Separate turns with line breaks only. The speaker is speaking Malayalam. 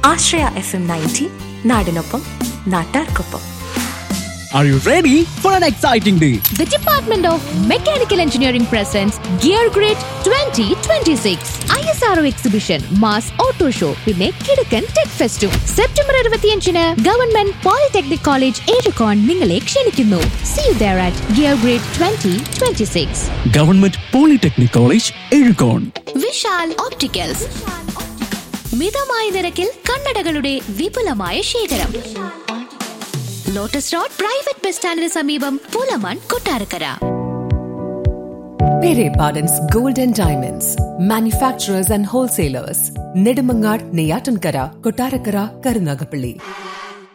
ആശ്രയ എഫ് എം നയൻറ്റി നാടിനൊപ്പം നാട്ടാർക്കൊപ്പം
Are you ready for an exciting day?
The Department of Mechanical Engineering presents Gear Grid 2026 ISRO exhibition mass auto show പിന്നെ കിടക്കൻ ടെക് ഫെസ്റ്റും സെപ്റ്റംബർ ഇരുപത്തിയഞ്ചിന് ഗവൺമെന്റ് പോളിടെക്നിക് കോളേജ് ഏഴുകോൺ നിങ്ങളെ ക്ഷണിക്കുന്നു see you there at Gear Grid twenty twenty six
Government Polytechnic College, Ericon.
Vishal opticals മിതമായ നിരക്കിൽ കണ്ണടകളുടെ വിപുലമായ ശേഖരം ലോട്ടസ് റോഡ് പ്രൈവറ്റ് ബസ് സ്റ്റാൻഡിന് സമീപം Pulamon Kottarakkara
Pere Pardon's Gold and Diamonds, manufacturers and wholesalers, Nedumangad, Neyatankara, Kotarakara, Karunagapalli.